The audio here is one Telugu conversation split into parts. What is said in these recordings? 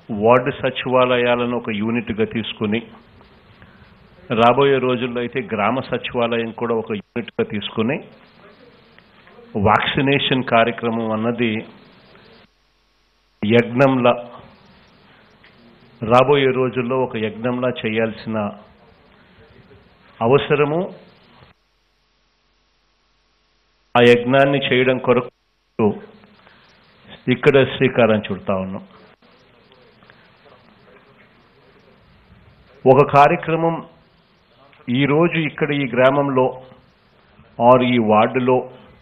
వార్డు సచివాలయాలను ఒక యూనిట్గా తీసుకుని రాబోయే రోజుల్లో అయితే గ్రామ సచివాలయం కూడా ఒక యూనిట్గా తీసుకుని వ్యాక్సినేషన్ కార్యక్రమం అన్నది యజ్ఞంలా రాబోయే రోజుల్లో ఒక యజ్ఞంలా చేయాల్సిన అవసరము ఆ యజ్ఞాన్ని చేయడం కొరకు ఇక్కడ శ్రీకారం చుడతా ఉన్నాం ఒక కార్యక్రమం ఈరోజు ఇక్కడ ఈ గ్రామంలో ఆర్ ఈ వార్డులో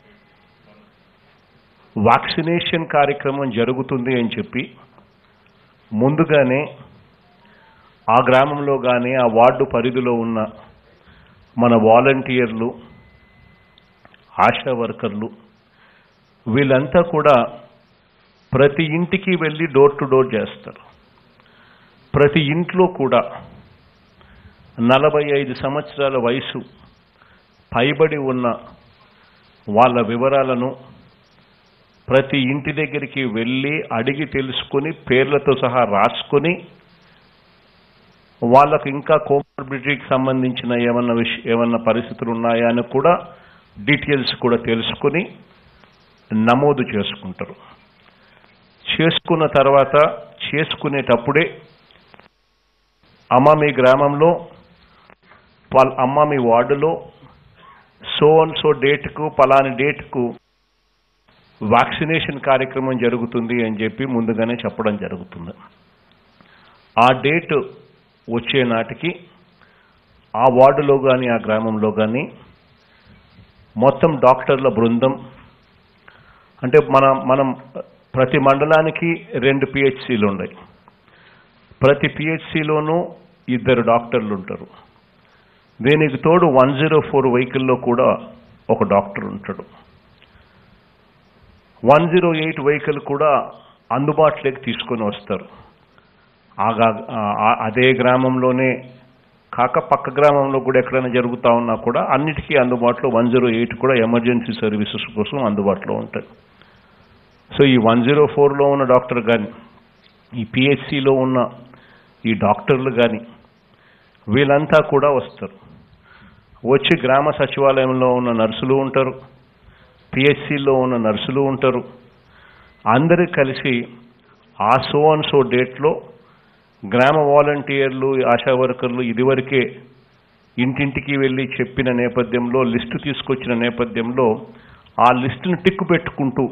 వ్యాక్సినేషన్ కార్యక్రమం జరుగుతుంది అని చెప్పి ముందుగానే ఆ గ్రామంలో కానీ ఆ వార్డు పరిధిలో ఉన్న మన వాలంటీర్లు ఆశా వర్కర్లు వీళ్ళంతా కూడా ప్రతి ఇంటికి వెళ్ళి డోర్ టు డోర్ చేస్తారు ప్రతి ఇంట్లో కూడా నలభై ఐదు సంవత్సరాల వయసు పైబడి ఉన్న వాళ్ళ వివరాలను ప్రతి ఇంటి దగ్గరికి వెళ్ళి అడిగి తెలుసుకొని పేర్లతో సహా రాసుకొని వాళ్ళకు ఇంకా కోమర్బిడిటీకి సంబంధించిన ఏమన్నా విష ఏమన్నా పరిస్థితులు ఉన్నాయా అని కూడా డీటెయిల్స్ కూడా తెలుసుకొని నమోదు చేసుకుంటారు చేసుకున్న తర్వాత చేసుకునేటప్పుడే అమ్మ మీ గ్రామంలో వాళ్ళ అమ్మ మీ వార్డులో సో అండ్ సో డేట్కు పలాని డేట్కు వ్యాక్సినేషన్ కార్యక్రమం జరుగుతుంది అని చెప్పి ముందుగానే చెప్పడం జరుగుతుంది ఆ డేట్ వచ్చే నాటికి ఆ వార్డులో కానీ ఆ గ్రామంలో కానీ మొత్తం డాక్టర్ల బృందం అంటే మన మనం ప్రతి మండలానికి రెండు పిహెచ్సిలు ఉన్నాయి ప్రతి పిహెచ్సిలోనూ ఇద్దరు డాక్టర్లు ఉంటారు దీనికి తోడు వన్ జీరో ఫోర్ వెహికల్లో కూడా ఒక డాక్టర్ ఉంటాడు వన్ జీరో ఎయిట్ వెహికల్ కూడా అందుబాటులోకి తీసుకొని వస్తారు ఆగా ఆ- అదే గ్రామంలోనే కాక పక్క గ్రామంలో కూడా ఎక్కడైనా జరుగుతూ ఉన్నా కూడా అన్నిటికీ అందుబాటులో వన్ జీరో ఎయిట్ కూడా ఎమర్జెన్సీ సర్వీసెస్ కోసం అందుబాటులో ఉంటుంది సో ఈ వన్ జీరో ఫోర్లో ఉన్న డాక్టర్ కానీ ఈ పిహెచ్సిలో ఉన్న ఈ డాక్టర్లు కానీ వీళ్ళంతా కూడా వస్తారు వచ్చి గ్రామ సచివాలయంలో ఉన్న నర్సులు ఉంటారు పిహెచ్సిలో ఉన్న నర్సులు ఉంటారు అందరూ కలిసి ఆ సో అండ్ సో డేట్లో గ్రామ వాలంటీర్లు ఆశా వర్కర్లు ఇదివరకే ఇంటింటికి వెళ్ళి చెప్పిన నేపథ్యంలో లిస్టు తీసుకొచ్చిన నేపథ్యంలో ఆ లిస్టును టిక్కు పెట్టుకుంటూ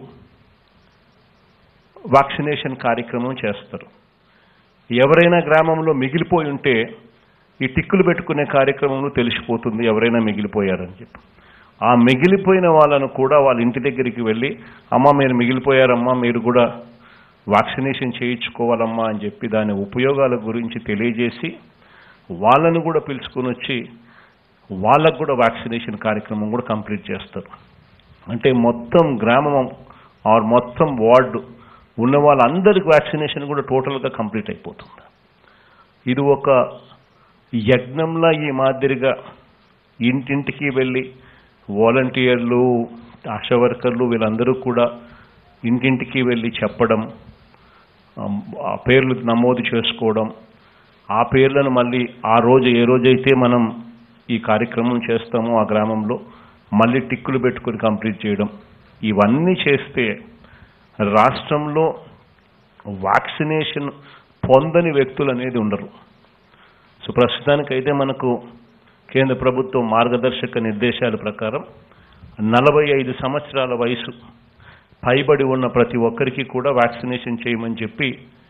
వ్యాక్సినేషన్ కార్యక్రమం చేస్తారు ఎవరైనా గ్రామంలో మిగిలిపోయి ఉంటే ఈ టిక్కులు పెట్టుకునే కార్యక్రమంలో తెలిసిపోతుంది ఎవరైనా మిగిలిపోయారని చెప్పి ఆ మిగిలిపోయిన వాళ్ళను కూడా వాళ్ళ ఇంటి దగ్గరికి వెళ్ళి అమ్మ మీరు మిగిలిపోయారమ్మా మీరు కూడా వ్యాక్సినేషన్ చేయించుకోవాలమ్మా అని చెప్పి దాని ఉపయోగాల గురించి తెలియజేసి వాళ్ళను కూడా పిలుచుకొని వచ్చి వాళ్ళకు కూడా వ్యాక్సినేషన్ కార్యక్రమం కూడా కంప్లీట్ చేస్తారు అంటే మొత్తం గ్రామం ఆర్ మొత్తం వార్డు ఉన్న వాళ్ళందరికి వ్యాక్సినేషన్ కూడా టోటల్గా కంప్లీట్ అయిపోతుంది ఇది ఒక యజ్ఞంలా ఈ మాదిరిగా ఇంటింటికి వెళ్ళి వాలంటీర్లు ఆశా వర్కర్లు వీళ్ళందరూ కూడా ఇంటింటికి వెళ్ళి చెప్పడం ఆమ్, ఆ పేర్లు నమోదు చేసుకోవడం ఆ పేర్లను మళ్ళీ ఆ రోజు ఏ రోజైతే మనం ఈ కార్యక్రమం చేస్తామో ఆ గ్రామంలో మళ్ళీ టిక్కులు పెట్టుకొని కంప్లీట్ చేయడం ఇవన్నీ చేస్తే రాష్ట్రంలో వ్యాక్సినేషన్ పొందని వ్యక్తులు అనేది ఉండరు సో ప్రస్తుతానికైతే మనకు కేంద్ర ప్రభుత్వం మార్గదర్శక నిర్దేశాల ప్రకారం నలభై ఐదు సంవత్సరాల వయసు పైబడి ఉన్న ప్రతి ఒక్కరికి కూడా వ్యాక్సినేషన్ చేయమని చెప్పి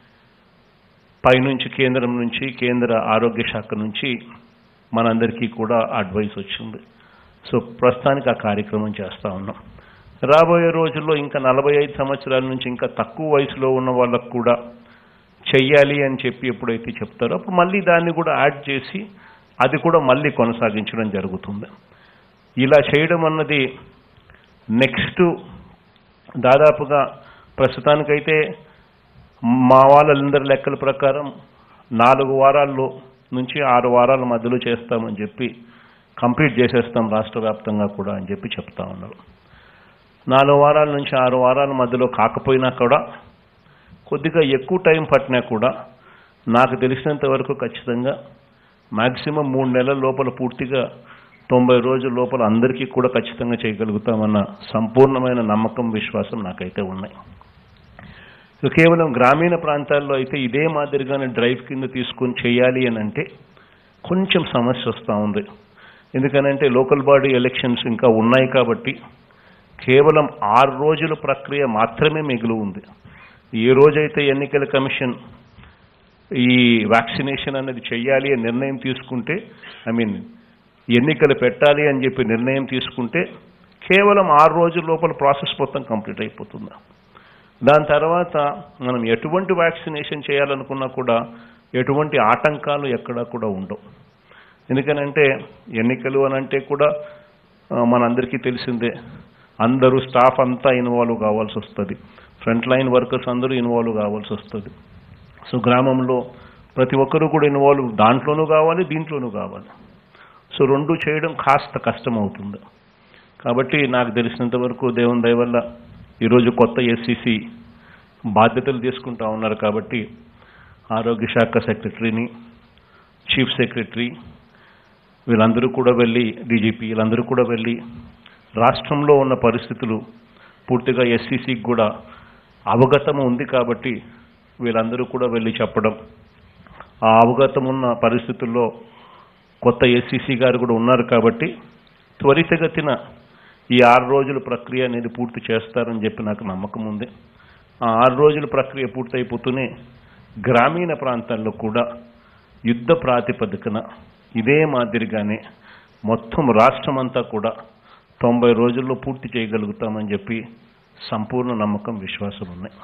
పైనుంచి కేంద్రం నుంచి కేంద్ర ఆరోగ్య శాఖ నుంచి మనందరికీ కూడా అడ్వైస్ వచ్చింది సో ప్రస్తుతానికి ఆ కార్యక్రమం చేస్తూ ఉన్నాం రాబోయే రోజుల్లో ఇంకా నలభై ఐదు సంవత్సరాల నుంచి ఇంకా తక్కువ వయసులో ఉన్న వాళ్ళకు కూడా చెయ్యాలి అని చెప్పి ఎప్పుడైతే చెప్తారో అప్పుడు మళ్ళీ దాన్ని కూడా యాడ్ చేసి అది కూడా మళ్ళీ కొనసాగించడం జరుగుతుంది ఇలా చేయడం అన్నది నెక్స్ట్ దాదాపుగా ప్రస్తుతానికైతే మా వాళ్ళందరి లెక్కల ప్రకారం నాలుగు వారాల్లో నుంచి ఆరు వారాల మధ్యలో చేస్తామని చెప్పి కంప్లీట్ చేసేస్తాం రాష్ట్ర వ్యాప్తంగా కూడా అని చెప్పి చెప్తా ఉన్నారు నాలుగు వారాల నుంచి ఆరు వారాల మధ్యలో కాకపోయినా కూడా కొద్దిగా ఎక్కువ టైం పట్టినా కూడా నాకు తెలిసినంత వరకు ఖచ్చితంగా మాక్సిమం మూడు నెలల లోపల పూర్తిగా తొంభై రోజుల లోపల అందరికీ కూడా ఖచ్చితంగా చేయగలుగుతామన్న సంపూర్ణమైన నమ్మకం విశ్వాసం నాకైతే ఉన్నాయి ఇక కేవలం గ్రామీణ ప్రాంతాల్లో అయితే ఇదే మాదిరిగానే డ్రైవ్ కింద తీసుకొని చేయాలి అని అంటే కొంచెం సమస్య వస్తూ ఉంది ఎందుకనంటే లోకల్ బాడీ ఎలక్షన్స్ ఇంకా ఉన్నాయి కాబట్టి కేవలం ఆరు రోజుల ప్రక్రియ మాత్రమే మిగిలి ఉంది ఏ రోజైతే ఎన్నికల కమిషన్ ఈ వ్యాక్సినేషన్ అనేది చెయ్యాలి అని నిర్ణయం తీసుకుంటే ఐ మీన్ ఎన్నికలు పెట్టాలి అని చెప్పి నిర్ణయం తీసుకుంటే కేవలం ఆరు రోజుల లోపల ప్రాసెస్ మొత్తం కంప్లీట్ అయిపోతుంది దాని తర్వాత మనం ఎటువంటి వ్యాక్సినేషన్ చేయాలనుకున్నా కూడా ఎటువంటి ఆటంకాలు ఎక్కడా కూడా ఉండవు ఎందుకనంటే ఎన్నికలు అని అంటే కూడా ఆ, మనందరికీ తెలిసిందే అందరూ స్టాఫ్ అంతా ఇన్వాల్వ్ కావాల్సి వస్తుంది ఫ్రంట్ లైన్ వర్కర్స్ అందరూ ఇన్వాల్వ్ కావాల్సి వస్తుంది సో గ్రామంలో ప్రతి ఒక్కరూ కూడా ఇన్వాల్వ్ దాంట్లోనూ కావాలి దీంట్లోనూ కావాలి సో రెండు చేయడం కాస్త కష్టం అవుతుంది కాబట్టి నాకు తెలిసినంత వరకు దేవుని దయ వల్ల ఈరోజు కొత్త ఎస్సీసీ బాధ్యతలు తీసుకుంటా ఉన్నారు కాబట్టి ఆరోగ్య శాఖ సెక్రటరీని చీఫ్ సెక్రటరీ వీళ్ళందరూ కూడా వెళ్ళి డీజీపీ వీళ్ళందరూ కూడా వెళ్ళి రాష్ట్రంలో ఉన్న పరిస్థితులు పూర్తిగా ఎస్సీసీకి కూడా అవగతం ఉంది కాబట్టి వీళ్ళందరూ కూడా వెళ్ళి చెప్పడం ఆ అవగతం ఉన్న పరిస్థితుల్లో కొత్త ఎస్సీసీ గారు కూడా ఉన్నారు కాబట్టి త్వరితగతిన ఈ ఆరు రోజుల ప్రక్రియ అనేది పూర్తి చేస్తారని చెప్పి నాకు నమ్మకం ఉంది ఆ ఆరు రోజుల ప్రక్రియ పూర్తయిపోతూనే గ్రామీణ ప్రాంతాల్లో కూడా యుద్ధ ప్రాతిపదికన ఇదే మాదిరిగానే మొత్తం రాష్ట్రం అంతా కూడా తొంభై రోజుల్లో పూర్తి చేయగలుగుతామని చెప్పి సంపూర్ణ నమ్మకం విశ్వాసం ఉన్నాయి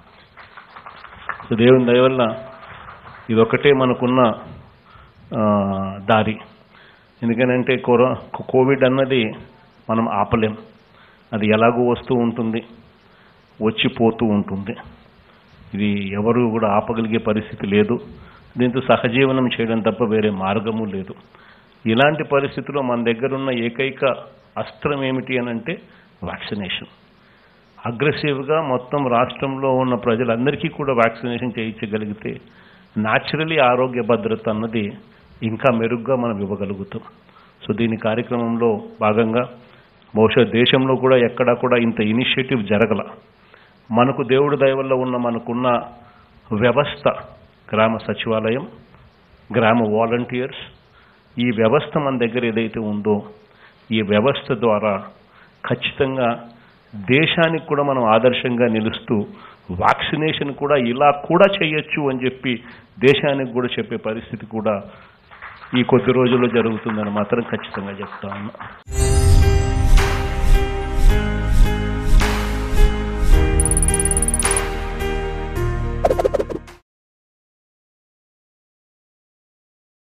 సో దేవుని దయ వల్ల ఇదొకటే మనకున్న ఆ, దారి ఎందుకనంటే కొరో కోవిడ్ అన్నది మనం ఆపలేం అది ఎలాగో వస్తూ ఉంటుంది వచ్చిపోతూ ఉంటుంది ఇది ఎవరు కూడా ఆపగలిగే పరిస్థితి లేదు దీంతో సహజీవనం చేయడం తప్ప వేరే మార్గము లేదు ఇలాంటి పరిస్థితిలో మన దగ్గర ఉన్న ఏకైక అస్త్రం ఏమిటి అని అంటే వ్యాక్సినేషన్ అగ్రెసివ్గా మొత్తం రాష్ట్రంలో ఉన్న ప్రజలందరికీ కూడా వ్యాక్సినేషన్ చేయించగలిగితే న్యాచురలీ ఆరోగ్య భద్రత అన్నది ఇంకా మెరుగ్గా మనం ఇవ్వగలుగుతాం సో దీని కార్యక్రమంలో భాగంగా బహుశా దేశంలో కూడా ఎక్కడా కూడా ఇంత ఇనిషియేటివ్ జరగల మనకు దేవుడి దయ వల్ల ఉన్న మనకున్న వ్యవస్థ గ్రామ సచివాలయం గ్రామ వాలంటీర్స్ ఈ వ్యవస్థ మన దగ్గర ఏదైతే ఉందో ఈ వ్యవస్థ ద్వారా ఖచ్చితంగా దేశానికి కూడా మనం ఆదర్శంగా నిలుస్తూ వ్యాక్సినేషన్ కూడా ఇలా కూడా చేయొచ్చు అని చెప్పి దేశానికి కూడా చెప్పే పరిస్థితి కూడా ఈ కొద్ది రోజుల్లో జరుగుతుందని మాత్రం ఖచ్చితంగా చెప్తా ఉన్నా